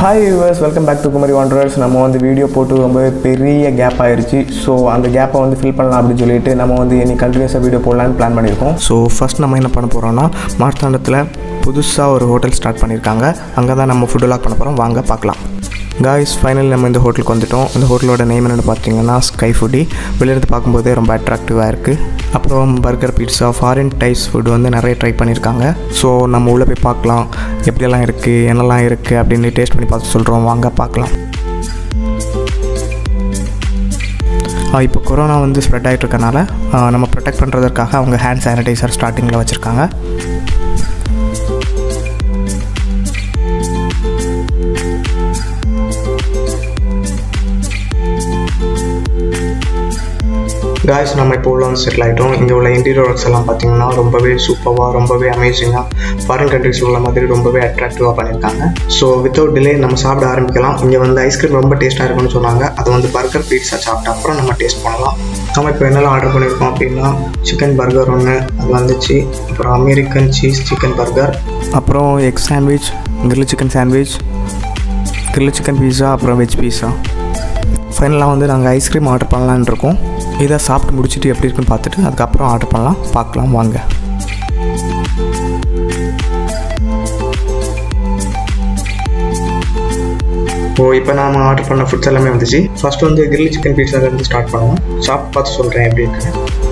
hi yours welcome back to Kumari wanderers நம்ம வந்து video போட்டு ரொம்பவே பெரிய கேப் ஆயிருச்சு ஸோ அந்த கேப்பை வந்து ஃபில் பண்ணலாம் அப்படின்னு சொல்லிட்டு நம்ம வந்து இனி கண்டினியூஸாக வீடியோ போடலான்னு பிளான் பண்ணியிருக்கோம் ஸோ ஃபஸ்ட் நம்ம என்ன பண்ண போகிறோம்னா மார்த்தாண்டத்தில் புதுசாக ஒரு ஹோட்டல் ஸ்டார்ட் பண்ணியிருக்காங்க அங்கே தான் நம்ம ஃபுட் லாக் பண்ண போகிறோம் வாங்க பார்க்கலாம் காய்ஸ் ஃபைனல் நம்ம இந்த ஹோட்டலுக்கு வந்துட்டோம் இந்த ஹோட்டலோட நேம் என்னென்னு பார்த்தீங்கன்னா ஸ்கை ஃபுட்டி வெளியிருந்து பார்க்கும்போதே ரொம்ப அட்ராக்டிவாக இருக்குது அப்புறம் burger pizza foreign types food வந்து நிறைய ட்ரை பண்ணியிருக்காங்க ஸோ நம்ம உள்ளே போய் பார்க்கலாம் எப்படியெல்லாம் இருக்குது என்னெல்லாம் இருக்குது அப்படின்னு டேஸ்ட் பண்ணி பார்த்து சொல்கிறோம் வாங்க பார்க்கலாம் இப்போ கொரோனா வந்து ஸ்ப்ரெட் ஆகிட்டு இருக்கனால ஆ, நம்ம ப்ரொடெக்ட் பண்ணுறதுக்காக அவங்க ஹேண்ட் சானிடைசர் ஸ்டார்டிங்கில் வச்சுருக்காங்க காய்ஸ் நம்ம இப்போ உள்ள வந்து செட்டில் ஆகிட்டோம் இங்கே உள்ள இன்டீரியர் ஒர்க்ஸ் எல்லாம் பார்த்தீங்கன்னா ரொம்பவே சூப்பராக ரொம்பவே அமேசிங்காக ஃபாரின் கண்ட்ரீஸில் உள்ள மாதிரி ரொம்பவே அட்ராக்டிவாக பண்ணியிருக்காங்க ஸோ வித்தவுட் டிலே நம்ம சாப்பிட ஆரம்பிக்கலாம் இங்கே வந்து ஐஸ்கிரீம் ரொம்ப டேஸ்ட்டாக இருக்கும்னு சொன்னாங்க அது வந்து பர்கர் பீட்ஸா சாப்பிட்ட அப்புறம் நம்ம டேஸ்ட் பண்ணலாம் நம்ம இப்போ என்னெல்லாம் ஆர்டர் பண்ணியிருக்கோம் அப்படின்னா சிக்கன் பர்கர் ஒன்று அது வந்துச்சு அப்புறம் அமெரிக்கன் சீஸ் சிக்கன் பர்கர் அப்புறம் egg sandwich grill chicken sandwich grill chicken pizza அப்புறம் வெஜ் பீஸா ஃபைனலாக வந்து நாங்கள் ஐஸ்கிரீம் ஆர்டர் பண்ணலான்னு இருக்கோம் இதை சாப்பிட்டு முடிச்சுட்டு எப்படி இருக்குன்னு பார்த்துட்டு அதுக்கப்புறம் ஆர்டர் பண்ணலாம் பார்க்கலாம் வாங்க ஓ இப்போ நாம ஆர்டர் பண்ண ஃபுட்ஸ் எல்லாமே வந்துச்சு ஃபர்ஸ்ட் வந்து கிரில் சிக்கன் பீட்சாலேருந்து ஸ்டார்ட் பண்ணுவோம் சாப்பிட்டு பார்த்து சொல்கிறேன் எப்படி இருக்குன்னு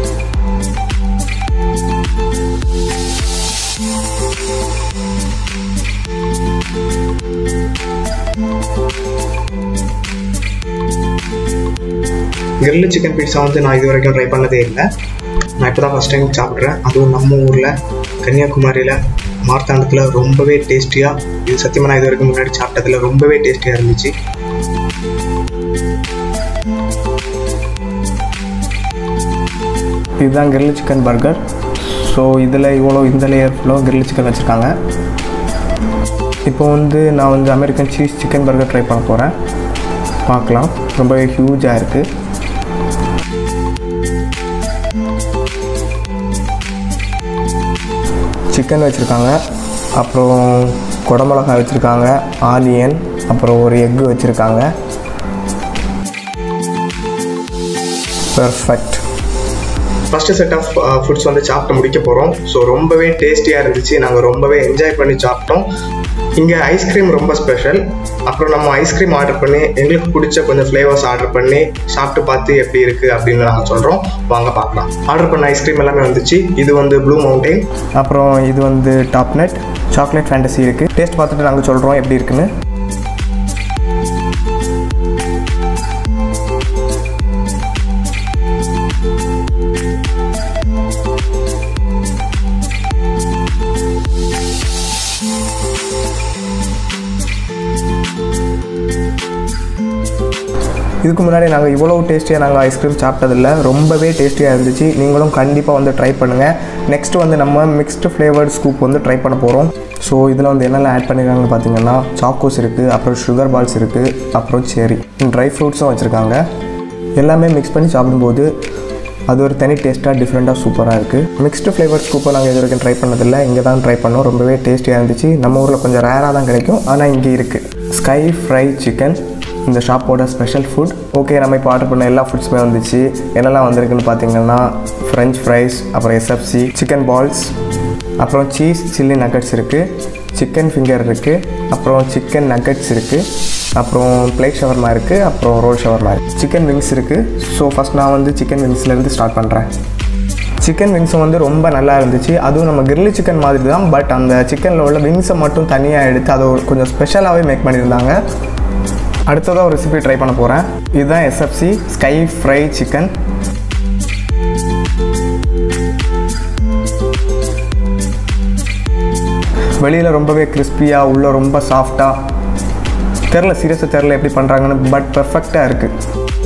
கிரில் சிக்கன் பீட்சா வந்து நான் இது வரைக்கும் ட்ரை பண்ணதே இல்லை நான் இப்போ தான் ஃபஸ்ட் டைம் சாப்பிட்றேன் அதுவும் நம்ம ஊரில் கன்னியாகுமரியில் மார்த்தாண்டத்தில் ரொம்பவே டேஸ்டியாக இது சத்தியமாக நான் இது வரைக்கும் முன்னாடி சாப்பிட்டதில் ரொம்பவே டேஸ்டியாக இருந்துச்சு இதுதான் கிரில் சிக்கன் பர்கர் ஸோ இதில் இவ்வளோ இந்த லேயர் ஃபுல்லாக கிரில் சிக்கன் வச்சுருக்காங்க இப்போ வந்து நான் வந்து American cheese chicken burger try பண்ண போகிறேன் பார்க்கலாம் ரொம்பவே ஹியூஜாக இருக்குது சிக்கன் வச்சுருக்காங்க அப்புறம் குடமிளகாய் வச்சுருக்காங்க ஆனியன் அப்புறம் ஒரு எக்கு வச்சுருக்காங்க perfect first set of foods வந்து சாப்பிட்டு முடிக்க போகிறோம் ஸோ ரொம்பவே டேஸ்டியாக இருந்துச்சு நாங்கள் ரொம்பவே என்ஜாய் பண்ணி சாப்பிட்டோம் இங்கே ஐஸ்கிரீம் ரொம்ப ஸ்பெஷல் அப்புறம் நம்ம ஐஸ்கிரீம் ஆர்டர் பண்ணி எங்களுக்கு பிடிச்ச கொஞ்சம் ஃப்ளேவர்ஸ் ஆர்டர் பண்ணி சாப்பிட்டு பார்த்து எப்படி இருக்குது அப்படின்னு நாங்கள் சொல்கிறோம் வாங்க பார்க்கலாம் ஆர்டர் பண்ண ஐஸ்கிரீம் எல்லாமே வந்துச்சு இது வந்து ப்ளூ மவுண்டைன் அப்புறம் இது வந்து டாப் நட் சாக்லேட் ஃபேண்டசி இருக்குது டேஸ்ட் பார்த்துட்டு நாங்கள் சொல்கிறோம் எப்படி இருக்குன்னு இதுக்கு முன்னாடி நாங்கள் இவ்வளோ டேஸ்டியாக நாங்கள் ஐஸ்கிரீம் சாப்பிட்டதில்ல ரொம்பவே டேஸ்டியாக இருந்துச்சு நீங்களும் கண்டிப்பாக வந்து ட்ரை பண்ணுங்கள் நெக்ஸ்ட் வந்து நம்ம மிக்ஸ்டு ஃப்ளேவர்ட் ஸ்கூப் வந்து ட்ரை பண்ண போகிறோம் ஸோ இதில் வந்து என்னெல்லாம் ஆட் பண்ணியிருக்காங்கன்னு பார்த்தீங்கன்னா சாக்கோஸ் இருக்குது அப்புறம் சுகர் பால்ஸ் இருக்குது அப்புறம் செரி ட்ரை ஃப்ரூட்ஸும் வச்சுருக்காங்க எல்லாமே மிக்ஸ் பண்ணி சாப்பிடும்போது அது ஒரு தனி டேஸ்ட்டாக டிஃப்ரெண்ட்டாக சூப்பராக இருக்குது மிக்ஸ்டு ஃப்ளேவர் ஸ்கூப்பை நாங்கள் இது வரைக்கும் ட்ரை பண்ணதில்லை இங்கே தான் ட்ரை பண்ணோம் ரொம்பவே டேஸ்டியாக இருந்துச்சு நம்ம ஊரில் கொஞ்சம் ரேராக தான் கிடைக்கும் ஆனால் இங்கே இருக்குது ஸ்கை ஃப்ரை சிக்கன் இந்த ஷாப்போட ஸ்பெஷல் ஃபுட் ஓகே நம்ம இப்போ ஆர்டர் பண்ண எல்லா ஃபுட்ஸுமே வந்துச்சு என்னெல்லாம் வந்திருக்குன்னு பார்த்தீங்கன்னா ஃப்ரெஞ்ச் ஃப்ரைஸ் அப்புறம் எஸ்எஃப்சி சிக்கன் பால்ஸ் அப்புறம் சீஸ் சில்லி நக்கட்ஸ் இருக்குது சிக்கன் ஃபிங்கர் இருக்குது அப்புறம் சிக்கன் நக்கட்ஸ் இருக்குது அப்புறம் பிளேட் ஷவர்மா இருக்குது அப்புறம் ரோல் ஷவர்மா இருக்குது சிக்கன் விங்ஸ் இருக்குது ஸோ ஃபஸ்ட் நான் வந்து சிக்கன் விங்ஸ்லேருந்து ஸ்டார்ட் பண்ணுறேன் சிக்கன் விங்ஸும் வந்து ரொம்ப நல்லா இருந்துச்சு அதுவும் நம்ம கிரில்லி சிக்கன் மாதிரி தான் பட் அந்த சிக்கனில் உள்ள விங்ஸை மட்டும் தனியாக எடுத்து அதை ஒரு கொஞ்சம் ஸ்பெஷலாகவே மேக் பண்ணியிருந்தாங்க அடுத்ததாக ஒரு ரெசிபி ட்ரை பண்ண போகிறேன் இதுதான் எஸ்எஃப்சி ஸ்கை ஃப்ரை சிக்கன் வெளியில் ரொம்பவே கிறிஸ்பியாக உள்ள ரொம்ப சாஃப்டாக தெரில சீரியஸாக தெரில எப்படி பண்ணுறாங்கன்னு பட் பெர்ஃபெக்டாக இருக்குது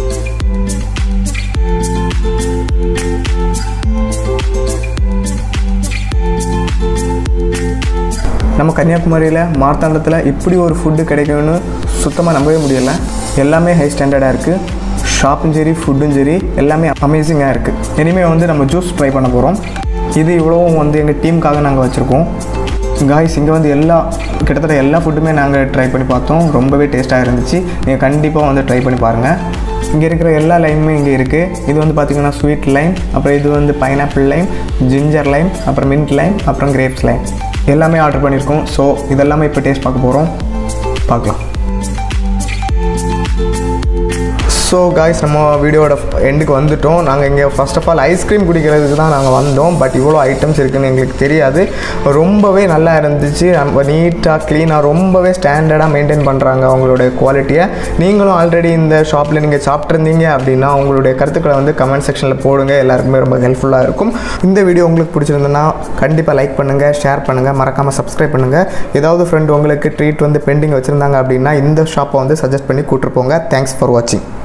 நம்ம கன்னியாகுமரியில் மார்த்தாண்டத்தில் இப்படி ஒரு ஃபுட்டு கிடைக்கும்னு சுத்தமாக நம்பவே முடியலை எல்லாமே ஹை ஸ்டாண்டர்டாக இருக்குது ஷாப்பும் சரி ஃபுட்டும் சரி எல்லாமே அமேசிங்காக இருக்குது இனிமேல் வந்து நம்ம ஜூஸ் ட்ரை பண்ண போகிறோம் இது இவ்வளவும் வந்து எங்கள் டீமுக்காக நாங்கள் வச்சுருக்கோம் காய்ஸ் இங்கே வந்து எல்லா கிட்டத்தட்ட எல்லா ஃபுட்டுமே நாங்கள் ட்ரை பண்ணி பார்த்தோம் ரொம்பவே டேஸ்ட்டாக இருந்துச்சு நீங்கள் கண்டிப்பாக வந்து ட்ரை பண்ணி பாருங்கள் இங்கே இருக்கிற எல்லா லைமுமே இங்கே இருக்குது இது வந்து பார்த்திங்கன்னா ஸ்வீட் லைம் அப்புறம் இது வந்து பைனாப்பிள் லைம் ஜிஞ்சர் லைம் அப்புறம் மின்ட் லைம் அப்புறம் கிரேப்ஸ் லைம் எல்லாமே ஆர்டர் பண்ணியிருக்கோம் ஸோ இதெல்லாமே இப்போ டேஸ்ட் பார்க்க போகிறோம் பார்க்கலாம் ஸோ காய்ஸ் நம்ம வீடியோட எண்டுக்கு வந்துட்டோம் நாங்கள் இங்கே ஃபர்ஸ்ட் ஆஃப் ஆல் ஐஸ்கிரீம் குடிக்கிறதுக்கு தான் நாங்கள் வந்தோம் பட் இவ்வளோ ஐட்டம்ஸ் இருக்குன்னு எங்களுக்கு தெரியாது ரொம்பவே நல்லா இருந்துச்சு நம்ம நீட்டாக க்ளீனாக ரொம்பவே ஸ்டாண்டர்டாக மெயின்டைன் பண்ணுறாங்க அவங்களுடைய குவாலிட்டியை நீங்களும் ஆல்ரெடி இந்த ஷாப்பில் நீங்கள் சாப்பிட்ருந்தீங்க அப்படின்னா உங்களுடைய கருத்துக்களை வந்து கமெண்ட் செக்ஷனில் போடுங்க எல்லாருக்குமே ரொம்ப ஹெல்ப்ஃபுல்லாக இருக்கும் இந்த வீடியோ உங்களுக்கு பிடிச்சிருந்ததுன்னா கண்டிப்பாக லைக் பண்ணுங்கள் ஷேர் பண்ணுங்கள் மறக்காமல் சப்ஸ்கிரைப் பண்ணுங்கள் ஏதாவது ஃப்ரெண்ட் உங்களுக்கு ட்ரீட் வந்து பெண்டிங் வச்சுருந்தாங்க அப்படின்னா இந்த ஷாப்பை வந்து சஜஸ்ட் பண்ணி கூட்டிருப்போங்க தேங்க்ஸ் ஃபார் வாட்சிங்